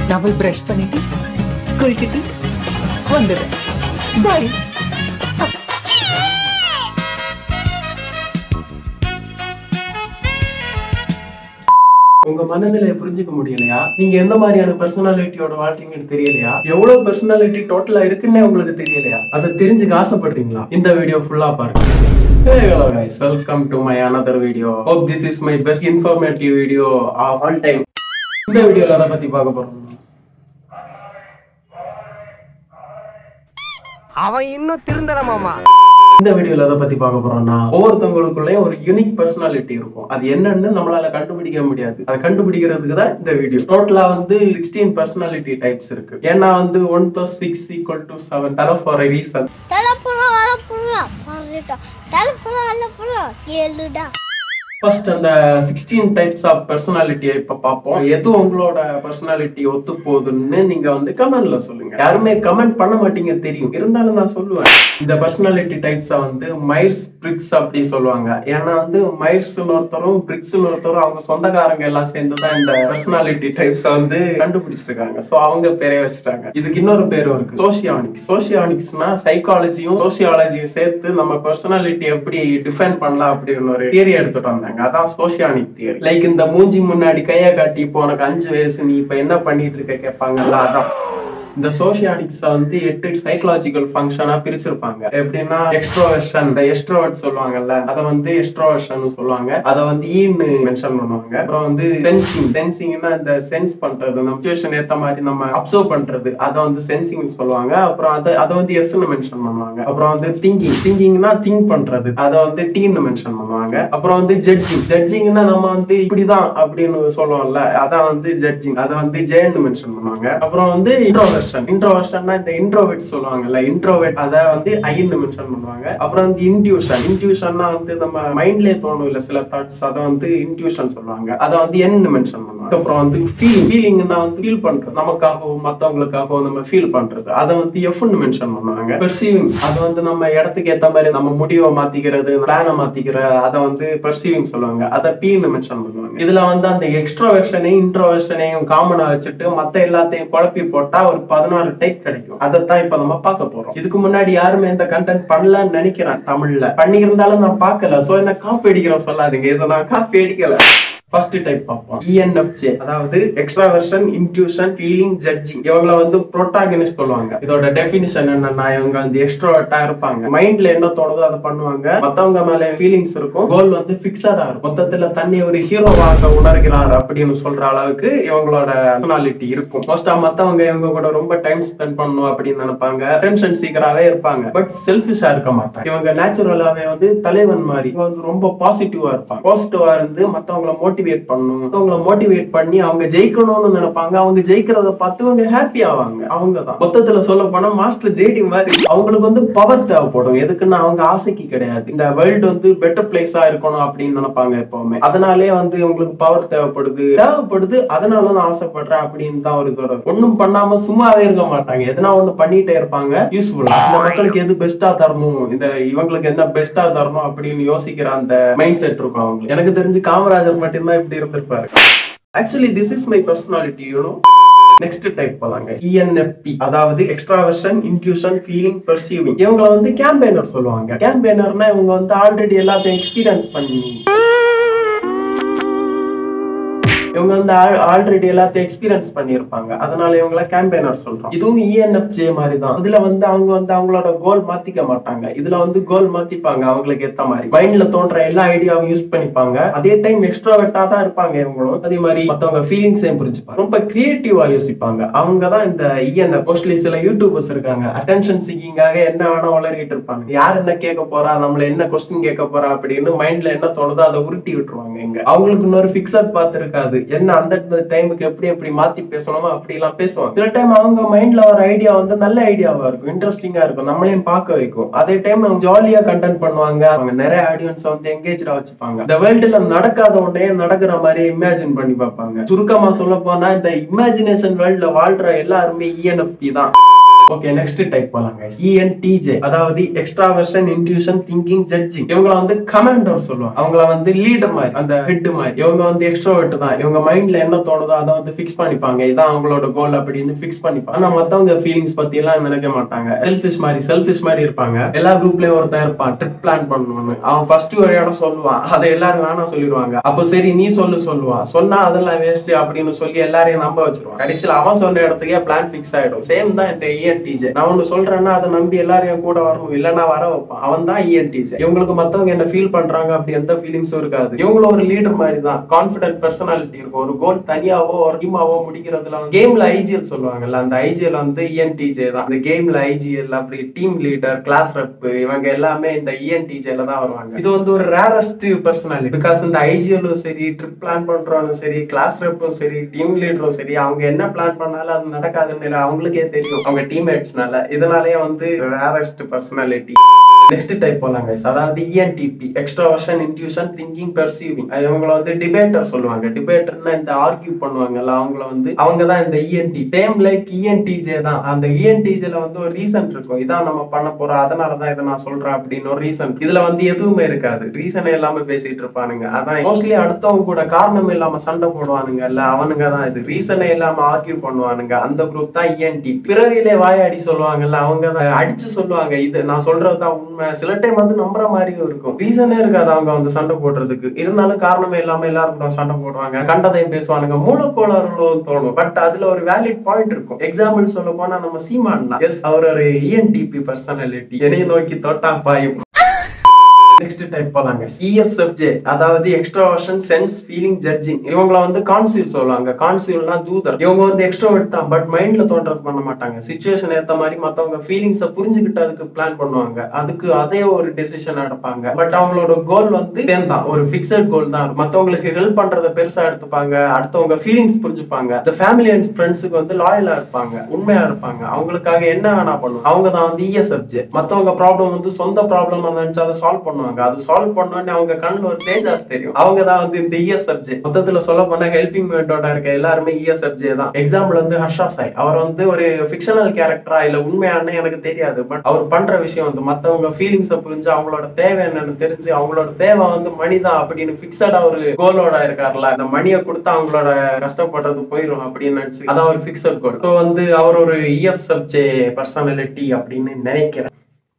நான் போய் பிரஷ் பண்ணிட்டு குளிச்சுட்டு வந்துடுறேன் பாய் உங்க மனநிலையை புரிஞ்சுக்க முடியலையா நீங்க எந்த மாதிரியான பர்சனாலிட்டியோட வாழ்றீங்கன்னு தெரியலையா எவ்வளவு பர்சனாலிட்டி டோட்டலா இருக்குன்னே உங்களுக்கு தெரியலையா அதை தெரிஞ்சுக்க ஆசைப்படுறீங்களா இந்த வீடியோ ஃபுல்லா பாருங்க Hey, hello guys, welcome to my another video. Hope this is my best informative video of all time. இந்த வீடியோல அதை பத்தி பார்க்க போறோம் அவன் இன்னும் திருந்தல மாமா இந்த வீடியோல எதை பத்தி பார்க்க போறோம்னா ஒவ்வொருத்தவங்களுக்குள்ளயும் ஒரு யூனிக் பர்சனாலிட்டி இருக்கும் அது என்னன்னு நம்மளால கண்டுபிடிக்க முடியாது அதை கண்டுபிடிக்கிறதுக்கு தான் இந்த வீடியோ டோட்டலா வந்து சிக்ஸ்டீன் பர்சனாலிட்டி டைப்ஸ் இருக்கு ஏன்னா வந்து one plus six equal to seven தலை ஃபார் ரீசன் தலைப்புல வளப்புல மறந்துட்டா தலைப்புல வளப்புல ஏழுடா ஃபர்ஸ்ட் அந்த சிக்ஸ்டீன் டைப்ஸ் ஆஃப் பர்சனாலிட்டியை இப்ப பார்ப்போம் எது உங்களோட பர்சனாலிட்டி ஒத்து போகுதுன்னு நீங்க வந்து கமெண்ட்ல சொல்லுங்க யாருமே கமெண்ட் பண்ண மாட்டீங்க தெரியும் இருந்தாலும் நான் சொல்லுவேன் இந்த பர்சனாலிட்டி டைப்ஸை வந்து மைர்ஸ் பிரிக்ஸ் அப்படி சொல்லுவாங்க ஏன்னா வந்து மைர்ஸ் ஒருத்தரும் பிரிக்ஸ் ஒருத்தரும் அவங்க சொந்தக்காரங்க எல்லாம் சேர்ந்து தான் இந்த பர்சனாலிட்டி டைப்ஸ் வந்து கண்டுபிடிச்சிருக்காங்க சோ அவங்க பேரே வச்சுட்டாங்க இதுக்கு இன்னொரு பேரும் இருக்கு சோசியானிக்ஸ் சோசியானிக்ஸ்னா சைக்காலஜியும் சோசியாலஜியும் சேர்த்து நம்ம பர்சனாலிட்டி எப்படி டிஃபைன் பண்ணலாம் அப்படின்னு ஒரு தியரி எடுத்துட்டு வந்தாங்க அதான் சோசியானிக் தியரி லைக் இந்த மூஞ்சி முன்னாடி கையை காட்டி இப்போ உனக்கு அஞ்சு வயசு நீ இப்ப என்ன பண்ணிட்டு இருக்க கேட்பாங்கல்ல அதான் இந்த சோசியானிக்ஸ் வந்து எட்டு சைக்கலாஜிக்கல் ஃபங்க்ஷனா பிரிச்சிருப்பாங்க எப்படின்னா எக்ஸ்ட்ரோவர்ஷன் இந்த எக்ஸ்ட்ரோவர்ட் சொல்லுவாங்கல்ல அதை வந்து எக்ஸ்ட்ரோவர்ஷன் சொல்லுவாங்க அதை வந்து ஈன்னு மென்ஷன் பண்ணுவாங்க அப்புறம் வந்து சென்சிங் சென்சிங்னா இந்த சென்ஸ் பண்றது நம்ம சுச்சுவேஷன் ஏத்த மாதிரி நம்ம அப்சர்வ் பண்றது அதை வந்து சென்சிங் சொல்லுவாங்க அப்புறம் அதை அதை வந்து எஸ்ன்னு மென்ஷன் பண்ணுவாங்க அப்புறம் வந்து திங்கிங் திங்கிங்னா திங்க் பண்றது அதை வந்து டீன்னு மென்ஷன் பண்ணுவாங்க அப்புறம் வந்து ஜட்ஜிங் ஜட்ஜிங்னா நம்ம வந்து இப்படிதான் அப்படின்னு சொல்லுவோம்ல அதான் வந்து ஜட்ஜிங் அதை வந்து ஜேன்னு மென்ஷன் பண்ணுவாங்க அப்புறம் வந்து இன்ட்ரோவர்ஷன் இன்ட்ரோவர்ஷன்னா இந்த இன்ட்ரோவெட் சொல்லுவாங்கல்ல இன்ட்ரோவெட் அதை வந்து ஐன்னு மென்ஷன் பண்ணுவாங்க அப்புறம் வந்து இன்ட்யூஷன் இன்ட்யூஷன்னா வந்து நம்ம மைண்ட்லயே தோணும் இல்ல சில தாட்ஸ் அதை வந்து இன்ட்யூஷன் சொல்லுவாங்க அதை வந்து என்னு மென்ஷன் பண்ணுவாங்க அப்புறம் வந்து ஃபீலிங் ஃபீலிங்னா வந்து ஃபீல் பண்றது நமக்காகவும் மத்தவங்களுக்காகவும் நம்ம ஃபீல் பண்றது அதை வந்து எஃப்னு மென்ஷன் பண்ணுவாங்க பெர்சீவிங் அது வந்து நம்ம இடத்துக்கு ஏத்த மாதிரி நம்ம முடிவை மாத்திக்கிறது பிளானை மாத்திக்கிற அதை வந்து பெர்சீவிங் சொல்லுவாங்க அதை பீன்னு மென்ஷன் பண்ணுவாங்க இதுல வந்து அந்த எக்ஸ்ட்ரோவர்ஷனையும் இன்ட்ரோவர்ஷனையும் காமனா வச்சுட்டு மத்த எல்லாத்தையும் குழப்பி போட்டா ஒரு பதினாறு டைப் கிடைக்கும் அதைத்தான் இப்ப நம்ம பார்க்க போறோம் இதுக்கு முன்னாடி யாருமே இந்த கண்டென்ட் பண்ணலன்னு நினைக்கிறேன் தமிழ்ல பண்ணியிருந்தாலும் நான் பார்க்கல சோ என்ன காப்பி அடிக்கிறோம் சொல்லாதீங்க இதை நான் காப்பி அடிக்கல ஃபர்ஸ்ட் டைப் பார்ப்போம் இஎன்எஃப்ஜே அதாவது எக்ஸ்ட்ராவர்ஷன் இன்ட்யூஷன் ஃபீலிங் ஜட்ஜிங் இவங்கள வந்து ப்ரோட்டாகனிஸ்ட் சொல்லுவாங்க இதோட டெஃபினிஷன் என்னன்னா இவங்க வந்து எக்ஸ்ட்ரோவர்ட்டா இருப்பாங்க மைண்ட்ல என்ன தோணுதோ அதை பண்ணுவாங்க மத்தவங்க மேல ஃபீலிங்ஸ் இருக்கும் கோல் வந்து பிக்சடா இருக்கும் மொத்தத்துல தன்னை ஒரு ஹீரோவாக உணர்கிறார் அப்படின்னு சொல்ற அளவுக்கு இவங்களோட பர்சனாலிட்டி இருக்கும் மோஸ்டா மத்தவங்க இவங்க கூட ரொம்ப டைம் ஸ்பெண்ட் பண்ணணும் அப்படின்னு நினைப்பாங்க டென்ஷன் சீக்கிராவே இருப்பாங்க பட் செல்ஃபிஷா இருக்க மாட்டாங்க இவங்க நேச்சுரலாவே வந்து தலைவன் மாதிரி இவங்க வந்து ரொம்ப பாசிட்டிவா இருப்பாங்க பாசிட்டிவா இருந்து மத்தவங்கள மோட்டிவேட் பண்ணணும் மத்தவங்கள மோட்டிவேட் பண்ணி அவங்க ஜெயிக்கணும்னு நினைப்பாங்க அவங்க ஜெயிக்கிறத பார்த்து அவங்க ஹாப்பி ஆவாங்க அவங்க தான் மொத்தத்துல சொல்ல போனா மாஸ்டர் ஜேடி மாதிரி அவங்களுக்கு வந்து பவர் தேவைப்படும் எதுக்குன்னா அவங்க ஆசைக்கு கிடையாது இந்த வேர்ல்டு வந்து பெட்டர் பிளேஸா இருக்கணும் அப்படின்னு நினைப்பாங்க எப்பவுமே அதனாலே வந்து இவங்களுக்கு பவர் தேவைப்படுது தேவைப்படுது அதனால நான் ஆசைப்படுறேன் அப்படின்னு தான் ஒரு இதோட ஒண்ணும் பண்ணாம சும்மாவே இருக்க மாட்டாங்க எதனா ஒண்ணு பண்ணிட்டே இருப்பாங்க யூஸ்ஃபுல்லா இந்த மக்களுக்கு எது பெஸ்டா தரணும் இந்த இவங்களுக்கு என்ன பெஸ்டா தரணும் அப்படின்னு யோசிக்கிற அந்த மைண்ட் செட் இருக்கும் அவங்களுக்கு எனக்கு தெரிஞ்சு காமராஜர் மட்டும்தான் இப்படி இருந்திருப்பாரு actually this is my personality you know next type போலாங்க இஎன்எஃப்பி அதாவது எக்ஸ்ட்ராவர்ஷன் இன்ட்யூஷன் ஃபீலிங் பர்சீவிங் இவங்கள வந்து கேம்பெயினர் சொல்லுவாங்க கேம்பெயினர்னா இவங்க வந்து ஆல்ரெடி எல்லாத்தையும் எக்ஸ்பீரியன்ஸ் பண்ணி இவங்க வந்து ஆல்ரெடி எல்லாத்தையும் எக்ஸ்பீரியன்ஸ் பண்ணியிருப்பாங்க அதனால இவங்கள கேம்பெயினர் சொல்றோம் இதுவும் இஎன்எஃப்ஜே மாதிரி தான் இதுல வந்து அவங்க வந்து அவங்களோட கோல் மாத்திக்க மாட்டாங்க இதுல வந்து கோல் மாத்திப்பாங்க அவங்களுக்கு ஏத்த மாதிரி மைண்ட்ல தோன்ற எல்லா ஐடியாவும் யூஸ் பண்ணிப்பாங்க அதே டைம் எக்ஸ்ட்ராவெட்டா தான் இருப்பாங்க இவங்களும் அதே மாதிரி மத்தவங்க ஃபீலிங்ஸையும் புரிஞ்சுப்பாங்க ரொம்ப கிரியேட்டிவா யோசிப்பாங்க அவங்க தான் இந்த இஎன்எஃப் மோஸ்ட்லி சில யூடியூபர்ஸ் இருக்காங்க அட்டென்ஷன் சீக்கிங்காக என்ன வேணா வளரிட்டு இருப்பாங்க யார் என்ன கேட்க போறா நம்மள என்ன கொஸ்டின் கேட்க போறா அப்படின்னு மைண்ட்ல என்ன தோணுதோ அதை உருட்டி விட்டுருவாங்க இங்க அவங்களுக்கு இன்னொரு பிக்சட் பார்த்து இருக்காது என்ன அந்த டைமுக்கு எப்படி எப்படி மாத்தி பேசணுமோ அப்படி எல்லாம் பேசுவாங்க சில டைம் அவங்க மைண்ட்ல வர ஐடியா வந்து நல்ல ஐடியாவா இருக்கும் இன்ட்ரெஸ்டிங்கா இருக்கும் நம்மளையும் பார்க்க வைக்கும் அதே டைம் ஜாலியா கண்டென்ட் பண்ணுவாங்க அவங்க நிறைய ஆடியன்ஸ் வந்து எங்கேஜா வச்சுப்பாங்க இந்த வேர்ல்டுல நடக்காத உடனே நடக்கிற மாதிரி இமேஜின் பண்ணி பார்ப்பாங்க சுருக்கமா சொல்ல போனா இந்த இமேஜினேஷன் வேர்ல்ட்ல வாழ்ற எல்லாருமே இஎன்எஃப்பி தான் ஓகே நெக்ஸ்ட் டைப் போலாம் guys ENTJ அதாவது எக்ஸ்ட்ராவர்ஷன் இன்ட்யூஷன் திங்கிங் ஜட்ஜிங் இவங்கள வந்து கமாண்டர் சொல்லுவாங்க அவங்கள வந்து லீடர் மாதிரி அந்த ஹெட் மாதிரி இவங்க வந்து எக்ஸ்ட்ரோவர்ட் தான் இவங்க மைண்ட்ல என்ன தோணுதோ அதை வந்து ஃபிக்ஸ் பண்ணிப்பாங்க இதான் அவங்களோட கோல் அப்படின்னு ஃபிக்ஸ் பண்ணிப்பாங்க ஆனா மத்தவங்க ஃபீலிங்ஸ் பத்தி எல்லாம் நினைக்க மாட்டாங்க செல்ஃபிஷ் மாதிரி செல்ஃபிஷ் மாதிரி இருப்பாங்க எல்லா குரூப்லயும் ஒருத்தன் இருப்பான் ட்ரிப் பிளான் பண்ணணும்னு அவன் ஃபர்ஸ்ட் ஒரு இடம் சொல்லுவான் அதை எல்லாரும் வேணாம் சொல்லிடுவாங்க அப்போ சரி நீ சொல்லு சொல்லுவான் சொன்னா அதெல்லாம் வேஸ்ட் அப்படின்னு சொல்லி எல்லாரையும் நம்ப வச்சிருவான் கடைசியில் அவன் சொன்ன இடத்துக்கே பிளான் ஃபிக்ஸ் ஆயிடும் சேம் தான் இந்த இஎன்டிஜே நான் ஒண்ணு சொல்றேன்னா அதை நம்பி எல்லாரையும் கூட வரணும் இல்லைன்னா வர வைப்பான் அவன் தான் இஎன்டிஜே இவங்களுக்கு மத்தவங்க என்ன ஃபீல் பண்றாங்க அப்படி எந்த ஃபீலிங்ஸும் இருக்காது இவங்களும் ஒரு லீடர் மாதிரி தான் கான்பிடன்ட் பர்சனாலிட்டி இருக்கும் ஒரு கோல் தனியாவோ ஒரு டீமாவோ முடிக்கிறதுல கேம்ல ஐஜிஎல் சொல்லுவாங்கல்ல அந்த ஐஜிஎல் வந்து இஎன்டிஜே தான் இந்த கேம்ல ஐஜிஎல் அப்படி டீம் லீடர் கிளாஸ் ரெப் இவங்க எல்லாமே இந்த இஎன்டிஜேல தான் வருவாங்க இது வந்து ஒரு ரேரஸ்ட் பர்சனாலிட்டி பிகாஸ் இந்த ஐஜிஎலும் சரி ட்ரிப் பிளான் பண்றவனும் சரி கிளாஸ் ரெப்பும் சரி டீம் லீடரும் சரி அவங்க என்ன பிளான் பண்ணாலும் அது நடக்காதுன்னு அவங்களுக்கே தெரியும் அவங்க டீம்மேட்ஸ்னால இதனாலேயே வந்து ரேரஸ்ட் பர்சனாலிட்டி நெக்ஸ்ட் டைப் போலாம் guys அதாவது ENTP extraversion intuition thinking perceiving இவங்கள வந்து டிபேட்டர் சொல்லுவாங்க டிபேட்டர்னா இந்த ஆர்கியூ பண்ணுவாங்கல்ல அவங்கள வந்து அவங்க தான் இந்த இஎன்டி சேம் லைக் இஎன்டிஜே தான் அந்த இஎன்டிஜேல வந்து ஒரு ரீசன் இருக்கும் இதான் நம்ம பண்ண போறோம் அதனால தான் இதை நான் சொல்றேன் அப்படின்னு ஒரு ரீசன் இதுல வந்து எதுவுமே இருக்காது ரீசனே இல்லாம பேசிட்டு இருப்பானுங்க அதான் மோஸ்ட்லி அடுத்தவங்க கூட காரணம் இல்லாம சண்டை போடுவானுங்க இல்ல அவனுங்க தான் இது ரீசனே இல்லாம ஆர்கியூ பண்ணுவானுங்க அந்த குரூப் தான் இஎன்டி பிறவிலே வாயாடி சொல்லுவாங்கல்ல அவங்க தான் அடிச்சு சொல்லுவாங்க இது நான் சொல்றதுதான் உண்மை சில டைம் வந்து நம்புற மாதிரியும் இருக்கும் ரீசனே இருக்காது அவங்க வந்து சண்டை போடுறதுக்கு இருந்தாலும் காரணமே இல்லாம எல்லாரும் கூட சண்டை போடுவாங்க கண்டதையும் பேசுவானுங்க மூலக்கோளாறுகளும் தோணும் பட் அதுல ஒரு வேலிட் பாயிண்ட் இருக்கும் எக்ஸாம்பிள் சொல்ல போனா நம்ம சீமான் தான் எஸ் அவர் ஒரு இஎன்டிபி பர்சனாலிட்டி என்னைய நோக்கி தொட்டா பாயும் நெக்ஸ்ட் டைப் போலாங்க சிஎஸ்எஃப்ஜே அதாவது எக்ஸ்ட்ராவர்ஷன் சென்ஸ் ஃபீலிங் ஜட்ஜிங் இவங்கள வந்து கான்சியூல் சொல்லுவாங்க கான்சியூல்னா தூதர் இவங்க வந்து எக்ஸ்ட்ரோவர்ட் தான் பட் மைண்ட்ல தோன்றது பண்ண மாட்டாங்க சுச்சுவேஷன் ஏத்த மாதிரி மத்தவங்க ஃபீலிங்ஸை புரிஞ்சுக்கிட்டு அதுக்கு பிளான் பண்ணுவாங்க அதுக்கு அதே ஒரு டெசிஷன் எடுப்பாங்க பட் அவங்களோட கோல் வந்து சேம் தான் ஒரு ஃபிக்ஸட் கோல் தான் மத்தவங்களுக்கு ஹெல்ப் பண்றத பெருசா எடுத்துப்பாங்க அடுத்தவங்க ஃபீலிங்ஸ் புரிஞ்சுப்பாங்க இந்த ஃபேமிலி அண்ட் ஃப்ரெண்ட்ஸுக்கு வந்து லாயலா இருப்பாங்க உண்மையா இருப்பாங்க அவங்களுக்காக என்ன வேணா பண்ணுவாங்க அவங்க தான் வந்து இஎஸ்எஃப்ஜே மத்தவங்க ப்ராப்ளம் வந்து சொந்த ப்ராப்ளம் நினைச்சு அதை சால்வ் பண்ணுவாங்க அது சால்வ் பண்ணோடனே அவங்க கண்ணுல ஒரு தேஜாஸ் தெரியும் அவங்க தான் வந்து இந்த இஎஸ்எஃப்ஜே மொத்தத்துல சொல்ல போனா ஹெல்பிங் மேட்டோட இருக்க எல்லாருமே இஎஸ்எஃப்ஜே தான் எக்ஸாம்பிள் வந்து ஹர்ஷா சாய் அவர் வந்து ஒரு ஃபிக்ஷனல் கேரக்டரா இல்ல உண்மையான எனக்கு தெரியாது பட் அவர் பண்ற விஷயம் வந்து மத்தவங்க ஃபீலிங்ஸை புரிஞ்சு அவங்களோட தேவை என்னன்னு தெரிஞ்சு அவங்களோட தேவை வந்து மணி தான் அப்படின்னு ஃபிக்ஸடா ஒரு கோலோட இருக்காருல்ல அந்த மணியை கொடுத்து அவங்களோட கஷ்டப்படுறது போயிடும் அப்படின்னு நினைச்சு அதான் ஒரு ஃபிக்ஸட் கோல் ஸோ வந்து அவர் ஒரு இஎஸ்எஃப்ஜே பர்சனாலிட்டி அப்படின்னு நினைக்கிறேன்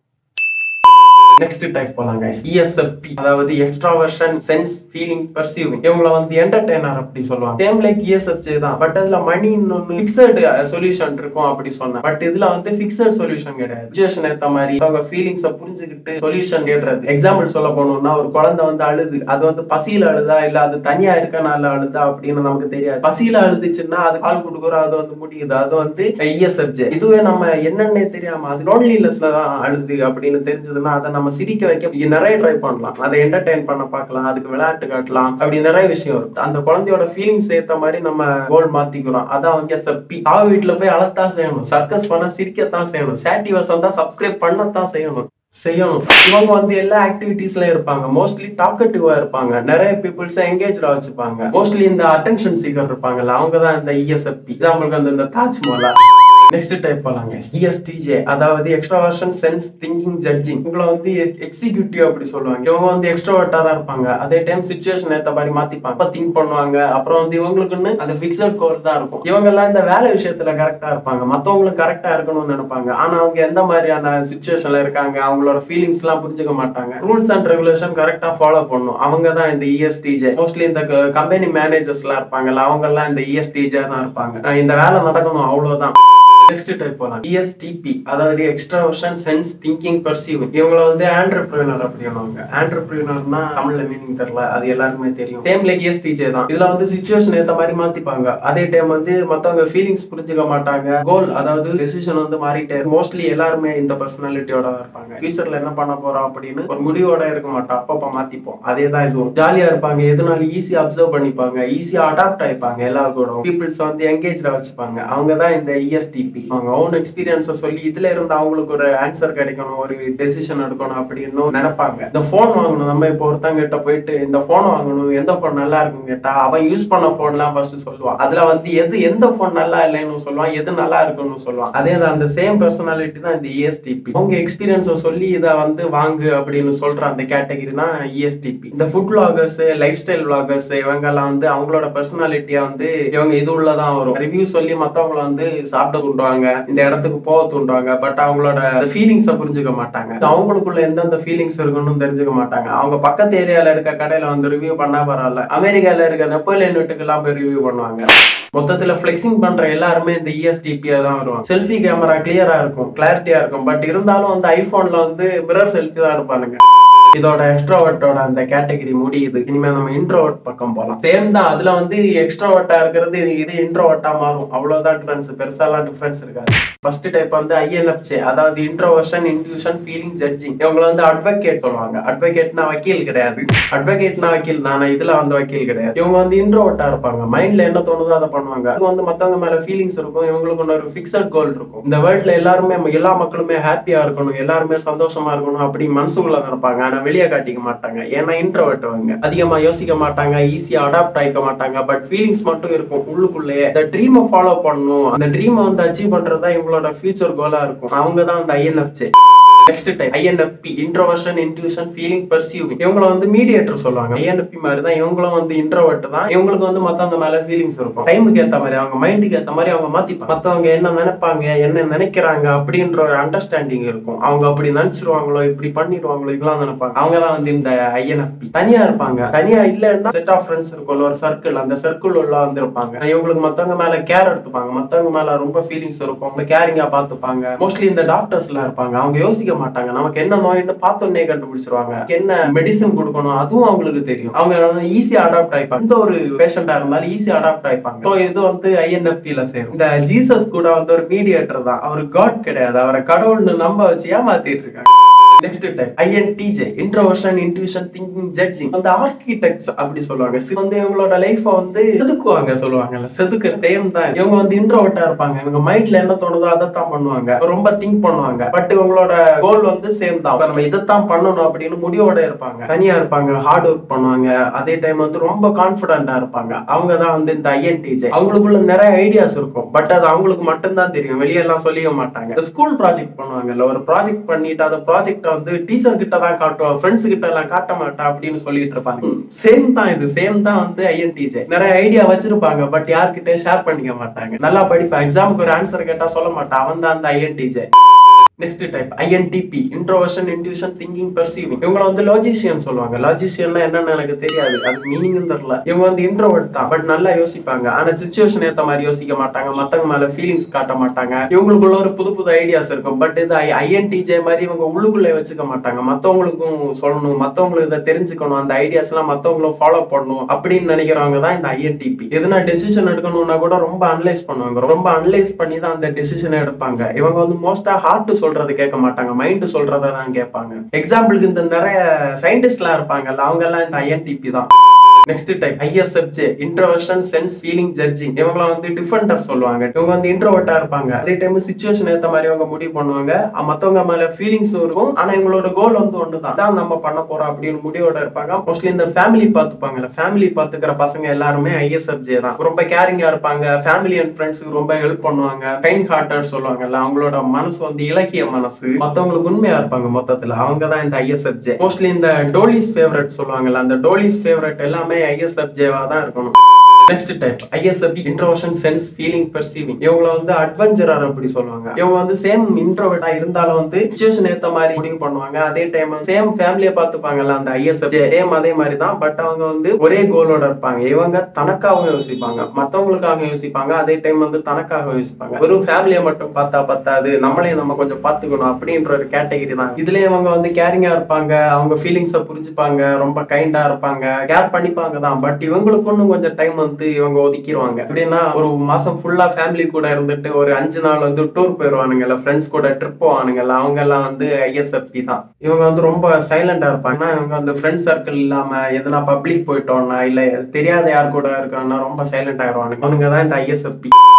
நெக்ஸ்ட் டைப் போலாங்க இஎஸ்எஃப்பி அதாவது எக்ஸ்ட்ராவர்ஷன் சென்ஸ் ஃபீலிங் பர்சீவிங் இவங்கள வந்து என்டர்டைனர் அப்படி சொல்லுவாங்க சேம் லைக் இஎஸ்எஃப்ஜே தான் பட் அதுல மணி இன்னொன்னு ஃபிக்ஸட் சொல்யூஷன் இருக்கும் அப்படி சொன்னேன் பட் இதுல வந்து ஃபிக்ஸட் சொல்யூஷன் கிடையாது சுச்சுவேஷன் ஏத்த மாதிரி அவங்க ஃபீலிங்ஸை புரிஞ்சுக்கிட்டு சொல்யூஷன் கேட்டுறது எக்ஸாம்பிள் சொல்ல போனோம்னா ஒரு குழந்தை வந்து அழுது அது வந்து பசியில அழுதா இல்ல அது தனியா இருக்கனால அழுதா அப்படின்னு நமக்கு தெரியாது பசியில அழுதுச்சுன்னா அது கால் கொடுக்குறோம் அது வந்து முடியுது அது வந்து இஎஸ்எஃப்ஜே இதுவே நம்ம என்னன்னே தெரியாம அது லோன்லினஸ்ல தான் அழுது அப்படின்னு தெரிஞ்சதுன்னா அதை நம்ம சிரிக்க வைக்க இங்க நிறைய ட்ரை பண்ணலாம் அதை என்டர்டைன் பண்ண பார்க்கலாம் அதுக்கு விளையாட்டு காட்டலாம் அப்படி நிறைய விஷயம் இருக்கு அந்த குழந்தையோட ஃபீலிங்ஸ் ஏத்த மாதிரி நம்ம கோல் மாத்திக்கிறோம் அதான் வந்து சப்பி தாவு வீட்டுல போய் அழத்தான் செய்யணும் சர்க்கஸ் பண்ண சிரிக்கத்தான் செய்யணும் சாட்டி வசந்தா சப்ஸ்கிரைப் பண்ணத்தான் செய்யணும் செய்யணும் இவங்க வந்து எல்லா ஆக்டிவிட்டீஸ்ல இருப்பாங்க மோஸ்ட்லி டாக்கட்டிவா இருப்பாங்க நிறைய பீப்புள்ஸ் எங்கேஜ்டா வச்சுப்பாங்க மோஸ்ட்லி இந்த அட்டென்ஷன் சீக்கர் இருப்பாங்கல்ல அவங்க தான் இந்த இஎஸ்எப்பி எக்ஸாம்பிளுக்கு வந்து இந்த தாஜ்மஹாலா நெக்ஸ்ட் டைப் போலாங்க இஎஸ்டிஜே அதாவது எக்ஸ்ட்ராவர்ஷன் சென்ஸ் திங்கிங் ஜட்ஜிங் இவங்களை வந்து எக்ஸிக்யூட்டிவ் அப்படி சொல்லுவாங்க இவங்க வந்து எக்ஸ்ட்ராவர்ட்டா தான் இருப்பாங்க அதே டைம் சுச்சுவேஷன் ஏத்த மாதிரி மாத்திப்பாங்க திங்க் பண்ணுவாங்க அப்புறம் வந்து இவங்களுக்குன்னு அந்த ஃபிக்ஸட் கோல் தான் இருக்கும் இவங்க எல்லாம் இந்த வேலை விஷயத்துல கரெக்டா இருப்பாங்க மத்தவங்களுக்கு கரெக்டா இருக்கணும்னு நினைப்பாங்க ஆனா அவங்க எந்த மாதிரியான சுச்சுவேஷன்ல இருக்காங்க அவங்களோட ஃபீலிங்ஸ் எல்லாம் புரிஞ்சுக்க மாட்டாங்க ரூல்ஸ் அண்ட் ரெகுலேஷன் கரெக்டா ஃபாலோ பண்ணும் அவங்க தான் இந்த இஎஸ்டிஜே மோஸ்ட்லி இந்த கம்பெனி மேனேஜர்ஸ் எல்லாம் இருப்பாங்கல்ல அவங்க எல்லாம் இந்த இஎஸ்டிஜே தான் இருப்பாங்க அஹ் இந்த வேலை நடக்கணும் அவ்வளவுதான் நெக்ஸ்ட் டைப் போலாம் இஎஸ்டிபி அதாவது எக்ஸ்ட்ராவர்ஷன் சென்ஸ் திங்கிங் பர்சீவிங் இவங்கள வந்து ஆண்டர்பிரினர் அப்படின்னுவாங்க ஆண்டர்பிரினர்னா தமிழ்ல மீனிங் தெரியல அது எல்லாருக்குமே தெரியும் சேம் லைக் இஎஸ்டிஜே தான் இதுல வந்து சுச்சுவேஷன் ஏத்த மாதிரி மாத்திப்பாங்க அதே டைம் வந்து மத்தவங்க ஃபீலிங்ஸ் புரிஞ்சுக்க மாட்டாங்க கோல் அதாவது டெசிஷன் வந்து மாறிட்டே மோஸ்ட்லி எல்லாருமே இந்த பர்சனாலிட்டியோட இருப்பாங்க ஃபியூச்சர்ல என்ன பண்ண போறோம் அப்படின்னு ஒரு முடிவோட இருக்க மாட்டோம் அப்பப்ப மாத்திப்போம் அதே தான் இதுவும் ஜாலியா இருப்பாங்க எதுனாலும் ஈஸியா அப்சர்வ் பண்ணிப்பாங்க ஈஸியா அடாப்ட் ஆயிப்பாங்க எல்லாரும் கூட பீப்புள்ஸ் வந்து எங்கேஜ்ல வச்சுப்பாங்க அவங்க தான் இந்த இஎஸ்டிபி ஐஎன்எஃப்பி அவங்க ஓன் எக்ஸ்பீரியன்ஸை சொல்லி இதுல இருந்து அவங்களுக்கு ஒரு ஆன்சர் கிடைக்கணும் ஒரு டெசிஷன் எடுக்கணும் அப்படின்னு நினைப்பாங்க இந்த போன் வாங்கணும் நம்ம இப்போ ஒருத்தங்க கிட்ட போயிட்டு இந்த போன் வாங்கணும் எந்த போன் நல்லா இருக்குன்னு கேட்டா அவன் யூஸ் பண்ண போன்லாம் ஃபர்ஸ்ட் சொல்லுவான் அதுல வந்து எது எந்த போன் நல்லா இல்லைன்னு சொல்லுவான் எது நல்லா இருக்குன்னு சொல்லுவான் அதே தான் அந்த சேம் பர்சனாலிட்டி தான் இந்த இஎஸ்டிபி அவங்க எக்ஸ்பீரியன்ஸை சொல்லி இதை வந்து வாங்கு அப்படின்னு சொல்ற அந்த கேட்டகரி தான் இஎஸ்டிபி இந்த food vloggers lifestyle vloggers இவங்க எல்லாம் வந்து அவங்களோட பர்சனாலிட்டியா வந்து இவங்க இது உள்ளதான் வரும் ரிவ்யூ சொல்லி மத்தவங்கள வந்து சாப்பிட தூண்டுவாங்க இந்த இடத்துக்கு போக தூண்டுவாங்க பட் அவங்களோட ஃபீலிங்ஸை புரிஞ்சுக்க மாட்டாங்க அவங்களுக்குள்ள எந்தெந்த ஃபீலிங்ஸ் இருக்குன்னு தெரிஞ்சுக்க மாட்டாங்க அவங்க பக்கத்து ஏரியால இருக்க கடையில வந்து ரிவ்யூ பண்ணா பரவாயில்ல அமெரிக்கால இருக்க நெப்போலியன் வீட்டுக்கு எல்லாம் போய் ரிவ்யூ பண்ணுவாங்க மொத்தத்துல ஃபிளெக்சிங் பண்ற எல்லாருமே இந்த இஎஸ்டிபியா தான் வருவாங்க செல்ஃபி கேமரா கிளியரா இருக்கும் கிளாரிட்டியா இருக்கும் பட் இருந்தாலும் வந்து ஐபோன்ல வந்து மிரர் செல்ஃபி தான் எடுப்பானுங்க இதோட எக்ஸ்ட்ராவர்ட்டோட அந்த கேட்டகரி முடியுது இனிமே நம்ம இன்ட்ரோவர்ட் பக்கம் போலாம் சேம் தான் அதுல வந்து எக்ஸ்ட்ராவர்ட்டா இருக்கிறது இது- இது இன்ட்ரோவர்ட்டா மாறும் அவ்வளவுதான் டிஃபரன்ஸ் பெருசாலாம் டிஃபரன்ஸ் இருக்காது ஃபர்ஸ்ட் டைப் வந்து ஐஎன்எஃப்சி அதாவது இன்ட்ரோவர்ஷன் இன்ட்யூஷன் ஃபீலிங் ஜட்ஜிங் இவங்க வந்து அட்வொகேட் சொல்லுவாங்க அட்வொகேட்னா வக்கீல் கிடையாது அட்வொகேட்னா வக்கீல் நான் இதுல வந்து வக்கீல் கிடையாது இவங்க வந்து இன்ட்ரோவர்ட்டா இருப்பாங்க மைண்ட்ல என்ன தோணுதோ அதை பண்ணுவாங்க இவங்க வந்து மத்தவங்க மேல ஃபீலிங்ஸ் இருக்கும் இவங்களுக்கு ஒன்று ஒரு ஃபிக்ஸட் கோல் இருக்கும் இந்த வேர்ல்ட்ல எல்லாருமே எல்லா மக்களுமே ஹாப்பியா இருக்கணும் எல்லாருமே சந்தோஷமா இருக்கணும் அப்படி மனசுக்குள்ள நினைப்பாங்க ஆனா வெளியே காட்டிக்க மாட்டாங்க ஏன்னா இன்ட்ரோவர்ட் அவங்க அதிகமா யோசிக்க மாட்டாங்க ஈஸியா அடாப்ட் ஆயிக்க மாட்டாங்க பட் ஃபீலிங்ஸ் மட்டும் இருக்கும் உள்ளுக்குள்ளேயே இந்த ட்ரீமை ஃபாலோ பண்ணணும் அந்த ட்ரீமை வந்து அச்சீவ் பண்றதா இவங்களோட ஃபியூச்சர் கோலா இருக்கும் அவங்க தான் அந்த INFJ next type INFP introversion intuition feeling perceiving இவங்கள வந்து மீடியேட்டர் சொல்லுவாங்க ஐஎன்எஃப்பி மாதிரி தான் இவங்களும் வந்து இன்ட்ரோவர்ட் தான் இவங்களுக்கு வந்து மத்தவங்க மேல ஃபீலிங்ஸ் இருக்கும் டைமுக்கு ஏத்த மாதிரி அவங்க மைண்டுக்கு ஏத்த மாதிரி அவங்க மாத்திப்பாங்க மத்தவங்க என்ன நினைப்பாங்க என்ன நினைக்கிறாங்க அப்படின்ற ஒரு அண்டர்ஸ்டாண்டிங் இருக்கும் அவங்க அப்படி நினைச்சிருவாங்களோ இப்படி பண்ணிடுவாங்களோ இப்படிலாம் நினைப்பாங்க அவங்க தான் வந்து இந்த ஐஎன்எஃப்பி தனியா இருப்பாங்க தனியா இல்லைன்னா செட் ஆஃப் ஃப்ரெண்ட்ஸ் இருக்கும்ல ஒரு சர்க்கிள் அந்த சர்க்கிள் உள்ள வந்து இருப்பாங்க இவங்களுக்கு மத்தவங்க மேல கேர் எடுத்துப்பாங்க மத்தவங்க மேல ரொம்ப ஃபீலிங்ஸ் இருக்கும் அவங்க கேரிங்கா பாத்துப்பாங்க மோஸ்ட்லி இந்த டாக்டர்ஸ் எல்லாம் இருப்பாங்க அவங்க யோசிக்க மாட்டாங்க நமக்கு என்ன நோய்னு பார்த்தோன்னே கண்டுபிடிச்சிருவாங்க என்ன மெடிசன் கொடுக்கணும் அதுவும் அவங்களுக்கு தெரியும் அவங்க ஈஸியா அடாப்ட் ஆயிப்பாங்க எந்த ஒரு பேஷண்டா இருந்தாலும் ஈஸியா அடாப்ட் ஆயிப்பாங்க ஸோ இது வந்து ஐஎன்எஃப்ல சேரும் இந்த ஜீசஸ் கூட வந்து ஒரு மீடியேட்டர் தான் அவர் காட் கிடையாது அவரை கடவுள்னு நம்ப வச்சு ஏமாத்திட்டு இருக்காங்க next type INTJ introversion intuition thinking judging அந்த ஆர்கிடெக்ட்ஸ் அப்படி சொல்லுவாங்க சி- வந்து இவங்களோட லைஃப வந்து செதுக்குவாங்க சொல்லுவாங்கல்ல செதுக்குற டைம் தான் இவங்க வந்து இன்ட்ரோவர்ட்டா இருப்பாங்க இவங்க மைண்ட்ல என்ன தோணுதோ அதைத்தான் பண்ணுவாங்க ரொம்ப திங்க் பண்ணுவாங்க பட் இவங்களோட கோல் வந்து சேம் தான் இப்ப நம்ம இதைத்தான் பண்ணணும் அப்படின்னு முடிவோட இருப்பாங்க தனியா இருப்பாங்க ஹார்ட் ஒர்க் பண்ணுவாங்க அதே டைம் வந்து ரொம்ப கான்பிடண்டா இருப்பாங்க அவங்க தான் வந்து இந்த ஐஎன்டிஜே அவங்களுக்குள்ள நிறைய ஐடியாஸ் இருக்கும் பட் அது அவங்களுக்கு மட்டும்தான் தெரியும் வெளியெல்லாம் சொல்லிக்க மாட்டாங்க இந்த ஸ்கூல் ப்ராஜெக்ட் பண்ணுவாங்கல்ல ஒரு ப்ராஜெக்ட் பண்ணிட்டு அந்த ப்ராஜெக்ட வந்து டீச்சர் கிட்ட தான் காட்டுவோம் ஃப்ரெண்ட்ஸ் கிட்ட எல்லாம் காட்ட மாட்டேன் அப்படின்னு சொல்லிட்டு இருப்பாங்க சேம் தான் இது சேம் தான் வந்து ஐஎன்டிஜே நிறைய ஐடியா வச்சிருப்பாங்க பட் யார்கிட்ட ஷேர் பண்ணிக்க மாட்டாங்க நல்லா படிப்பேன் எக்ஸாமுக்கு ஒரு ஆன்சர் கேட்டா சொல்ல மாட்டான் அவன் தான் அந்த INTJ next type INTP introversion intuition thinking perceiving இவங்கள வந்து லாஜிஷியன் சொல்லுவாங்க லாஜிஷியன்னா என்னன்னு எனக்கு தெரியாது அது மீனிங் தெரியல இவங்க வந்து இன்ட்ரோவர்ட் தான் பட் நல்லா யோசிப்பாங்க ஆனா சுச்சுவேஷன் ஏத்த மாதிரி யோசிக்க மாட்டாங்க மத்தவங்க மேல ஃபீலிங்ஸ் காட்ட மாட்டாங்க இவங்களுக்குள்ள ஒரு புது புது ஐடியாஸ் இருக்கும் பட் இது ஐஎன்டிஜே மாதிரி இவங்க உள்ளுக்குள்ளே வச்சுக்க மாட்டாங்க மத்தவங்களுக்கும் சொல்லணும் மத்தவங்களுக்கு இதை தெரிஞ்சுக்கணும் அந்த ஐடியாஸ் எல்லாம் மத்தவங்களும் ஃபாலோ பண்ணணும் அப்படின்னு நினைக்கிறவங்க தான் இந்த ஐஎன்டிபி எதுனா டெசிஷன் எடுக்கணும்னா கூட ரொம்ப அனலைஸ் பண்ணுவாங்க ரொம்ப அனலைஸ் பண்ணி தான் அந்த டெசிஷனை எடுப்பாங்க இவங்க வந்து மோஸ்டா ஹார்ட் சொல்றது கேட்க மாட்டாங்க மைண்ட் சொல்றத தான் கேட்பாங்க எக்ஸாம்பிளுக்கு இந்த நிறைய சயின்டிஸ்ட்லாம் இருப்பாங்கல்ல அவங்க எல்லாம் இந்த ஐஎன்டிபி தான் next type ISFJ introversion sense feeling judging இவங்கள வந்து டிஃபெண்டர் சொல்லுவாங்க இவங்க வந்து இன்ட்ரோவர்ட்டா இருப்பாங்க அதே டைம் சுச்சுவேஷன் ஏத்த மாதிரி அவங்க முடிவு பண்ணுவாங்க அஹ் மத்தவங்க மேல ஃபீலிங்ஸ் இருக்கும் ஆனா இவங்களோட கோல் வந்து ஒண்ணுதான் தான் நம்ம பண்ண போறோம் அப்படின்னு முடிவோட இருப்பாங்க மோஸ்ட்லி இந்த ஃபேமிலி பார்த்துப்பாங்கல்ல ஃபேமிலி பார்த்துக்கிற பசங்க எல்லாருமே ஐஎஸ்எஃப்ஜே தான் ரொம்ப கேரிங்கா இருப்பாங்க ஃபேமிலி அண்ட் ஃப்ரெண்ட்ஸுக்கு ரொம்ப ஹெல்ப் பண்ணுவாங்க கைண்ட் ஹார்ட்டட் சொல்லுவாங்கல்ல அவங்களோட மனசு வந்து இலக்கிய மனசு மத்தவங்களுக்கு உண்மையா இருப்பாங்க மொத்தத்துல அவங்க தான் இந்த ஐஎஸ்எஃப்ஜே மோஸ்ட்லி இந்த டோலிஸ் ஃபேவரட் சொல்லுவாங்கல்ல அந்த டோலிஸ் ஃபேவரட் எல்லாமே ஐஎஸ்எஃப்ஜேவா தான் இருக்கணும் next type ISFP introversion sense feeling perceiving இவங்கள வந்து அட்வென்ச்சரர் அப்படி சொல்லுவாங்க இவங்க வந்து சேம் இன்ட்ரோவர்ட்டா இருந்தாலும் வந்து சுச்சுவேஷன் ஏத்த மாதிரி முடிவு பண்ணுவாங்க அதே டைம் சேம் ஃபேமிலியை பார்த்துப்பாங்கல்ல அந்த ஐஎஸ்எஃப் சேம் அதே மாதிரி தான் பட் அவங்க வந்து ஒரே கோலோட இருப்பாங்க இவங்க தனக்காகவும் யோசிப்பாங்க மத்தவங்களுக்காக யோசிப்பாங்க அதே டைம் வந்து தனக்காக யோசிப்பாங்க வெறும் ஃபேமிலியை மட்டும் பார்த்தா பத்தாது நம்மளையும் நம்ம கொஞ்சம் பார்த்துக்கணும் அப்படின்ற ஒரு கேட்டகரி தான் இதுல இவங்க வந்து கேரிங்கா இருப்பாங்க அவங்க ஃபீலிங்ஸை புரிஞ்சுப்பாங்க ரொம்ப கைண்டா இருப்பாங்க கேர் பண்ணிப்பாங்க தான் பட் இவங்களுக்கு இன்னும் கொஞ்சம் டைம் வந்து இவங்க ஒதுக்கிடுவாங்க எப்படின்னா ஒரு மாசம் ஃபுல்லா ஃபேமிலி கூட இருந்துட்டு ஒரு அஞ்சு நாள் வந்து டூர் போயிருவானுங்கல்ல ஃப்ரெண்ட்ஸ் கூட ட்ரிப் போவானுங்கல்ல அவங்க எல்லாம் வந்து ஐஎஸ்எஃப்பி தான் இவங்க வந்து ரொம்ப சைலண்டா இருப்பாங்க ஆனா இவங்க வந்து ஃப்ரெண்ட் சர்க்கிள் இல்லாம எதனா பப்ளிக் போயிட்டோம்னா இல்ல தெரியாத யார் கூட இருக்காங்கன்னா ரொம்ப சைலண்ட் ஆயிடுவானுங்க அவனுங்க தான் இந்த ISFP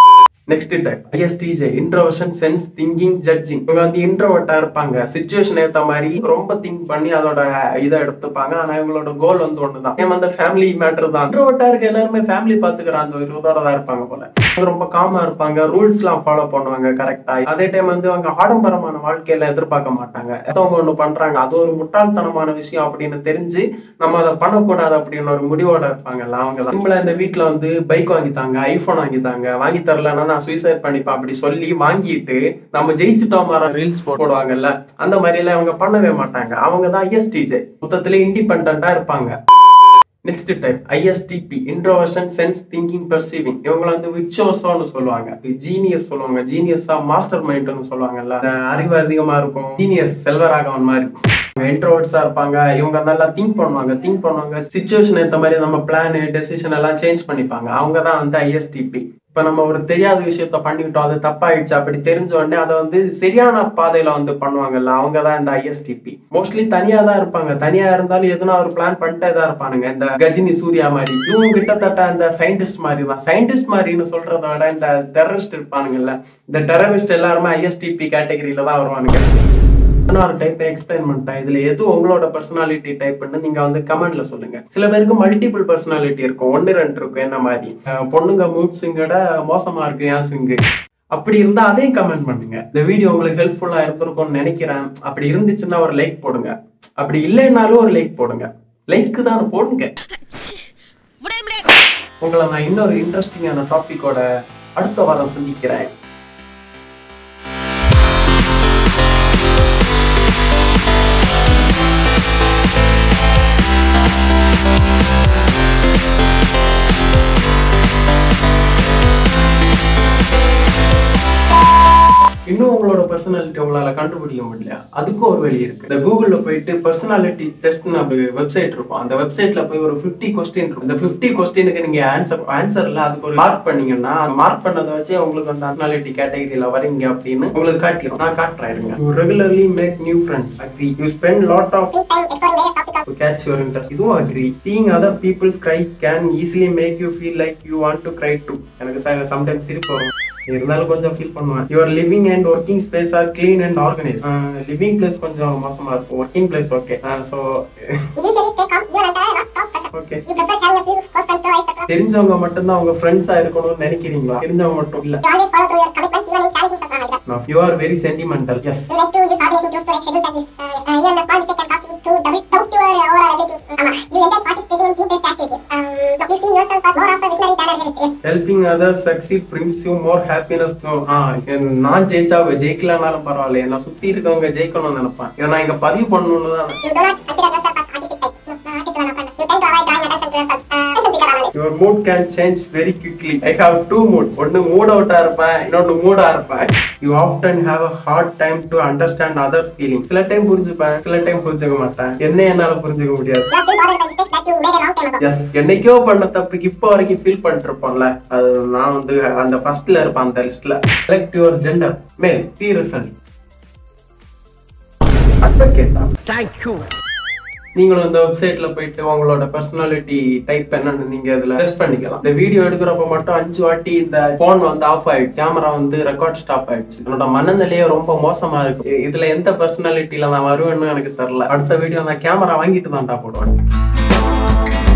next type ISTJ introversion sense thinking judging இவங்க வந்து இன்ட்ரோவர்ட்டா இருப்பாங்க சுச்சுவேஷன் ஏத்த மாதிரி ரொம்ப திங்க் பண்ணி அதோட இதை எடுத்துப்பாங்க ஆனா இவங்களோட கோல் வந்து ஒண்ணுதான் ஏன் வந்து ஃபேமிலி மேட்டர் தான் இன்ட்ரோவர்ட்டா இருக்க எல்லாருமே ஃபேமிலி பாத்துக்கிற அந்த ஒரு இதோட தான் இருப்பாங்க போல அவங்க ரொம்ப காமா இருப்பாங்க ரூல்ஸ் எல்லாம் ஃபாலோ பண்ணுவாங்க கரெக்டா அதே டைம் வந்து அவங்க ஆடம்பரமான வாழ்க்கையில எதிர்பார்க்க மாட்டாங்க அவங்க ஒண்ணு பண்றாங்க அது ஒரு முட்டாள்தனமான விஷயம் அப்படின்னு தெரிஞ்சு நம்ம அதை பண்ணக்கூடாது அப்படின்னு ஒரு முடிவோட இருப்பாங்கல்ல அவங்க சிம்பிளா இந்த வீட்ல வந்து பைக் வாங்கி தாங்க ஐபோன் வாங்கி தாங்க வாங்கி தரலன்னா நான் சூசைட் பண்ணிப்பேன் அப்படி சொல்லி வாங்கிட்டு நம்ம ஜெயிச்சுட்டோம் மாற ரீல்ஸ் போடுவாங்கல்ல அந்த மாதிரி எல்லாம் அவங்க பண்ணவே மாட்டாங்க அவங்க தான் ஐஎஸ்டிஜே மொத்தத்துல இண்டிபெண்டா இருப்பாங்க next type ISTP introversion sense thinking perceiving இவங்க வந்து விச்சோசோன்னு சொல்லுவாங்க ஜீனியஸ் சொல்லுவாங்க ஜீனியஸா மாஸ்டர் மைண்ட்னு சொல்லுவாங்கல்ல அஹ் அறிவு அதிகமா இருக்கும் ஜீனியஸ் செல்வராகவன் மாதிரி இன்ட்ரோவர்ட்ஸா இருப்பாங்க இவங்க நல்லா திங்க் பண்ணுவாங்க திங்க் பண்ணுவாங்க சுச்சுவேஷன் ஏத்த மாதிரி நம்ம பிளான் டெசிஷன் எல்லாம் சேஞ்ச் பண்ணிப்பாங்க அவங்க தான் வந்து ஐஎஸ்டிபி இப்ப நம்ம ஒரு தெரியாத விஷயத்த பண்ணிக்கிட்டோம் அது தப்பாயிடுச்சு அப்படி தெரிஞ்ச உடனே அதை வந்து சரியான பாதையில வந்து பண்ணுவாங்கல்ல அவங்க தான் இந்த ஐஎஸ்டிபி மோஸ்ட்லி தனியா தான் இருப்பாங்க தனியா இருந்தாலும் எதுனா ஒரு பிளான் பண்ணிட்டே தான் இருப்பானுங்க இந்த கஜினி சூர்யா மாதிரி இவங்க கிட்டத்தட்ட இந்த சயின்டிஸ்ட் மாதிரி தான் சயின்டிஸ்ட் மாதிரின்னு சொல்றத விட இந்த டெரரிஸ்ட் இருப்பானுங்கல்ல இந்த டெரரிஸ்ட் எல்லாருமே ஐஎஸ்டிபி கேட்டகரியில தான் வருவானுங்க இன்னொரு டைப் எக்ஸ்பிளைன் பண்ணிட்டேன் இதுல எது உங்களோட பர்சனாலிட்டி டைப்னு நீங்க வந்து கமெண்ட்ல சொல்லுங்க சில பேருக்கு மல்டிபிள் பர்சனாலிட்டி இருக்கும் ஒன்னு ரெண்டு இருக்கும் என்ன மாதிரி அஹ் பொண்ணுங்க மூட் ஸ்விங்கோட மோசமா இருக்கு ஏன் ஸ்விங்கு அப்படி இருந்தா அதையும் கமெண்ட் பண்ணுங்க இந்த வீடியோ உங்களுக்கு ஹெல்ப்ஃபுல்லா இருந்திருக்கும்னு நினைக்கிறேன் அப்படி இருந்துச்சுன்னா ஒரு லைக் போடுங்க அப்படி இல்லைன்னாலும் ஒரு லைக் போடுங்க லைக் தான் போடுங்க உங்களை நான் இன்னொரு இன்ட்ரெஸ்டிங்கான டாபிக்கோட அடுத்த வாரம் சந்திக்கிறேன் இன்னும் உங்களோட பர்சனாலிட்டி உங்களால கண்டுபிடிக்க முடியல அதுக்கும் ஒரு வழி இருக்கு இந்த கூகுள்ல போயிட்டு பர்சனாலிட்டி டெஸ்ட்னு அப்படி வெப்சைட் இருக்கும் அந்த வெப்சைட்ல போய் ஒரு 50 கொஸ்டின் இருக்கும் இந்த 50 கொஸ்டினுக்கு நீங்க ஆன்சர் ஆன்சர்ல அதுக்கு ஒரு மார்க் பண்ணீங்கன்னா மார்க் பண்ணதை வச்சு உங்களுக்கு அந்த பர்சனாலிட்டி கேட்டகரியில வரீங்க அப்படின்னு உங்களுக்கு காட்டிடும் நான் காட்டுறேன் இருங்க you regularly make new friends agree you spend lot of to catch your interest இதுவும் agree seeing other people's cry can easily make you feel like you want to cry too எனக்கு சம்டைம்ஸ் சிரிப்பு வரும் இருந்தாலும் கொஞ்சம் feel பண்ணுவேன் your living and working space are clean and organise living place கொஞ்சம் மோசமா இருக்கும் working place okay so okay தெரிஞ்சவங்க மட்டும்தான் உங்க ஃப்ரெண்ட்ஸா இருக்கணும்னு நினைக்கிறீங்களா தெரிஞ்சவங்க மட்டும் இல்ல you are very sentimental yes helping others succeed brings you more happiness நான் ஜெயிச்சா ஜெயிக்கலனாலும் பரவாயில்ல நான் சுத்தி இருக்கவங்க ஜெயிக்கணும்னு நினைப்பேன் இதை நான் இங்க பதிவு பண்ணணும்னு தான் your mood can change very quickly I have two moods ஒன்னு மூட் அவுட்டா இருப்பேன் இன்னொன்னு மூடா இருப்பேன் you often have a hard time to understand other feeling சில டைம் புரிஞ்சுப்பேன் சில டைம் புரிஞ்சுக்க மாட்டேன் என்ன என்னால புரிஞ்சுக்க முடியாது எஸ் என்னைக்கோ பண்ண தப்புக்கு இப்போ வரைக்கும் ஃபீல் பண்ணிட்டு இருப்போம்ல அது நான் வந்து அந்த ஃபர்ஸ்ட்ல இருப்பேன் அந்த லிஸ்ட்ல செலக்ட் யுவர் ஜெண்டர் மேல் தீரசன் அட்வொகேட்டா தேங்க்யூ நீங்களும் இந்த வெப்சைட்ல போயிட்டு உங்களோட பர்சனாலிட்டி டைப் என்னன்னு நீங்க இதுல டெஸ்ட் பண்ணிக்கலாம் இந்த வீடியோ எடுக்கிறப்ப மட்டும் அஞ்சு வாட்டி இந்த போன் வந்து ஆஃப் ஆயிடுச்சு கேமரா வந்து ரெக்கார்ட் ஸ்டாப் ஆயிடுச்சு என்னோட மனநிலையே ரொம்ப மோசமா இருக்கு இ- இதுல எந்த பர்சனாலிட்டில நான் வருவேன்னு எனக்கு தெரியல அடுத்த வீடியோ நான் கேமரா வாங்கிட்டு தான்டா போடுவேன்